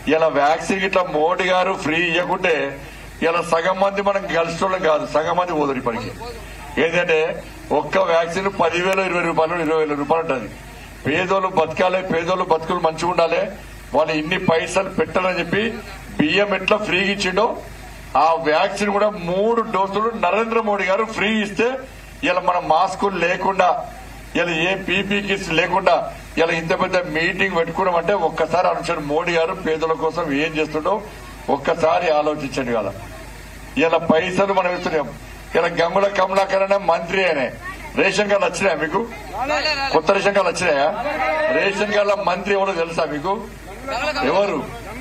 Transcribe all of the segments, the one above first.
ఇలా వ్యాక్సిన్ ఇట్లా మోడీ గారు ఫ్రీ ఇవ్వకుంటే ఇలా సగం మంది మనం కలిసిన కాదు సగం మంది పోదురు ఇప్పటికి ఏంటంటే ఒక్క వ్యాక్సిన్ పదివేలు ఇరవై రూపాయలు ఇరవై వేల రూపాయలు ఉంటుంది పేదోళ్ళు బతకాలి పేదోళ్ళు బతుకులు మంచిగా ఉండాలి వాళ్ళు ఇన్ని పైసలు పెట్టాలని చెప్పి బియ్యం ఎట్లా ఫ్రీగా ఇచ్చిండో ఆ వ్యాక్సిన్ కూడా మూడు డోసులు నరేంద్ర మోడీ గారు ఫ్రీ ఇస్తే ఇలా మన మాస్కులు లేకుండా ఇలా ఏ పీపీ కిట్స్ లేకుండా ఇలా ఇంత పెద్ద మీటింగ్ పెట్టుకోవడం అంటే ఒక్కసారి అనుసరి మోడీ గారు పేదల కోసం ఏం చేస్తుండో ఒక్కసారి ఆలోచించండి కదా ఇలా పైసలు మనం ఇస్తున్నాం ఇలా గమ్ముల కమలాకర్ అనే మంత్రి అనే రేషన్ కార్డు వచ్చినాయా మీకు కొత్త రేషన్ కార్డు వచ్చినాయా రేషన్ కార్డుల మంత్రి ఎవరో తెలుసా మీకు ఎవరు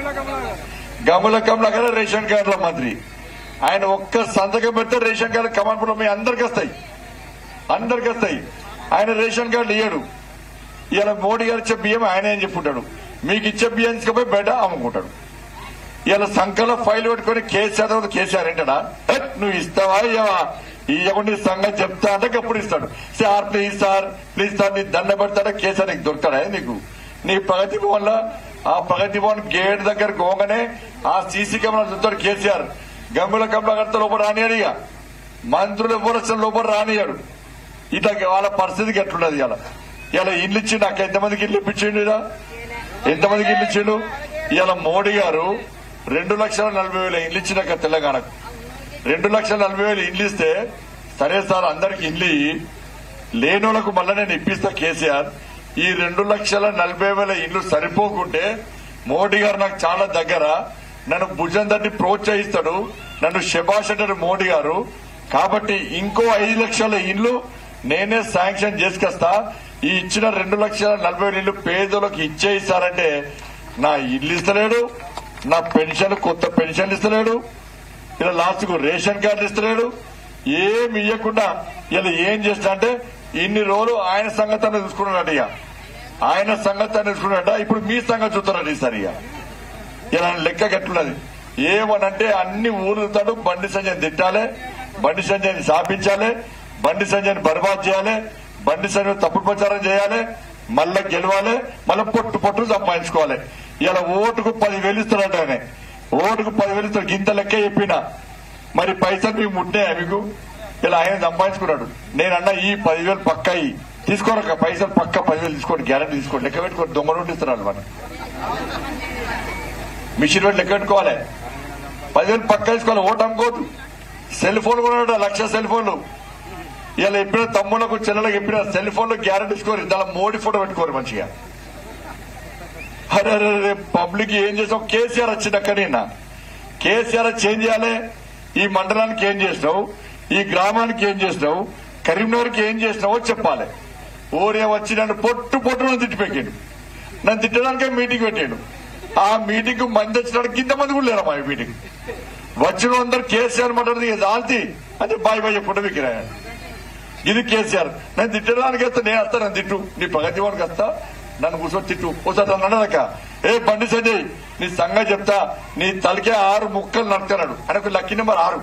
గమ్ముల కమలాకర్ రేషన్ కార్డుల మంత్రి ఆయన ఒక్క సంతకం పెడితే రేషన్ కార్డు కమాన్పురం మీ అందరికి వస్తాయి అందరికి వస్తాయి ఆయన రేషన్ కార్డు ఇయ్యడు ఇలా మోడీ గారు ఇచ్చే బియ్యం ఆయన ఏం చెప్పుకుంటాడు మీకు ఇచ్చే బియ్యం తీసుకుపోయి బయట అమ్ముకుంటాడు ఇలా సంఖలో ఫైల్ పెట్టుకుని కేసీఆర్ తర్వాత కేసీఆర్ ఏంటడా "ఏ, నువ్వు ఇస్తావా ఇయ్యవా ఇవ్వకుండా నీ సంగతి చెప్తా అంటే అప్పుడు ఇస్తాడు sir please sir please sir నీ దండ పెడతాడా కేసీఆర్ నీకు దొరుకుతాడా నీకు నీ ప్రగతి భవన్ లో ఆ ప్రగతి భవన్ గేట్ దగ్గర గోగానే ఆ సీసీ కెమెరా చూస్తాడు కేసీఆర్ గమ్ముల కమలకర్త లోపల రానియాడు ఇక మంత్రులు ఎవరు వచ్చిన లోపల రానియాడు ఇట్లా వాళ్ళ పరిస్థితికి ఎట్లున్నది ఇలా ఇలా ఇల్లు ఇచ్చి నాకు ఎంతమందికి ఇల్లు ఇప్పించిండు ఇలా ఎంతమందికి ఇల్లు ఇచ్చిండు ఇలా మోడీ గారు రెండు లక్షల నలభై వేల ఇల్లు ఇచ్చినాక తెలంగాణకు రెండు లక్షల నలభై వేలు ఇల్లు ఇస్తే సరే సార్ అందరికి ఇల్లు ఇయ్యి. లేనోళ్లకు మళ్ళీ నేను ఇప్పిస్తా కేసీఆర్ ఈ రెండు లక్షల నలభై వేల ఇల్లు సరిపోకుంటే మోడీ గారు నాకు చాలా దగ్గర నన్ను భుజం తట్టి ప్రోత్సహిస్తాడు నన్ను శబాష్ అంటాడు మోడీ గారు కాబట్టి ఇంకో ఐదు లక్షల ఇల్లు నేనే శాంక్షన్ చేసుకొస్తా ఈ ఇచ్చిన రెండు లక్షల నలభై వేల ఇల్లు పేదలకు ఇచ్చేయిస్తారంటే నా ఇల్లు ఇస్తలేడు నా పెన్షన్ కొత్త పెన్షన్ ఇస్తలేడు ఇలా లాస్ట్ కు రేషన్ కార్డు ఇస్తలేడు ఏమి ఇవ్వకుండా ఇలా ఏం చేస్తా అంటే ఇన్ని రోజులు ఆయన సంగతి అని చూసుకున్నాడు ఇక ఆయన సంగతి అని చూసుకున్నాడ ఇప్పుడు మీ సంగతి చూస్తున్నాడు ఈసారి ఇక ఇలా లెక్క గట్లున్నది ఏమనంటే అన్ని ఊరుతాడు బండి సంజయ్ తిట్టాలి బండి సంజయ్ని శాపించాలి బండి సంజయ్ని బర్బాద్ చేయాలి బండి సంజయ్ తప్పుడు ప్రచారం చేయాలి మళ్ళా గెలవాలి మళ్ళీ పొట్టు పొట్టు సంపాదించుకోవాలి ఇలా ఓటుకు పదివేలు ఇస్తాడట ఆయన ఓటుకు పదివేలు ఇస్తాడు గింత లెక్క చెప్పిన మరి పైసలు మీకు ముట్టాయా మీకు ఇలా ఆయన సంపాదించుకున్నాడు నేనన్నా ఈ పదివేలు పక్క ఇయ్యి. తీసుకోరక్క పైసలు పక్క పదివేలు తీసుకోండి గ్యారంటీ తీసుకోండి లెక్క పెట్టుకోండి దొంగ నోటు ఇస్తున్నారు మనం మిషన్ పెట్టి లెక్క పెట్టుకోవాలి పదివేలు పక్క తీసుకోవాలి ఓటు అమ్ముకోవద్దు సెల్ ఫోన్ కూడా లక్ష సెల్ ఫోన్లు ఇలా ఎప్పుడైనా తమ్ముళ్ళకు చెల్లెలకు ఎప్పుడైనా సెల్ ఫోన్లు గ్యారంటీ ఇసుకోరు దాని మోడీ ఫోటో పెట్టుకోరు మంచిగా అరే అరే అరే పబ్లిక్ ఏం చేసావు కేసీఆర్ వచ్చింది అక్కడ నిన్న కేసీఆర్ చేంజ్ చేయాలి ఈ మండలానికి ఏం చేసినావు ఈ గ్రామానికి ఏం చేసినావు కరీంనగర్కి ఏం చేసినావో చెప్పాలి ఊరే వచ్చి నన్ను పొట్టు పొట్టు నన్ను తిట్టిపెట్టాడు నన్ను తిట్టడానికే మీటింగ్ పెట్టాడు ఆ మీటింగ్ కు మంది వచ్చినాడు ఇంతమంది కూడా లేరు మా మీటింగ్ వచ్చిన అందరు కేసీఆర్ మాట్లాడింది ఇక దాల్తి అంటే బాయ్ బాయ్ చెప్పుకుంటే మీకు రాయాలి. ఇది కేసీఆర్ నేను తిట్టడానికి వస్తా నేను వస్తా నన్ను తిట్టు నీ ప్రగతి వాడికి వస్తా నన్ను కూర్చొని తిట్టు ఒకసారి నన్ను అన్నాడక ఏ బండి సంజయ్ నీ సంగతి చెప్తా నీ తలకే ఆరు ముక్కలు నడుతున్నాడు ఆయనకు లక్కీ నెంబర్ ఆరు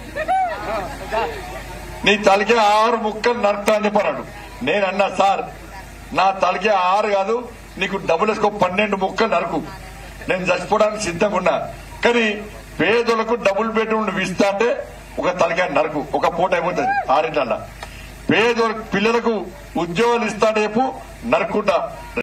నీ తలకే ఆరు ముక్కలు నడుతా అని చెప్పన్నాడు నేను అన్నా సార్ నా తలకే ఆరు కాదు నీకు డబ్బులు వేసుకో పన్నెండు ముక్కలు నరకు నేను చచ్చిపోవడానికి సిద్ధంగా ఉన్నా కానీ పేదలకు డబుల్ బెడ్రూమ్ నువ్వు ఇస్తా అంటే ఒక తలకాయ నరకు ఒక పూట అయిపోతుంది ఆరింటల్లా పేదోళ్ళ పిల్లలకు ఉద్యోగాలు ఇస్తా అంటే చెప్పు నరుక్కుంటా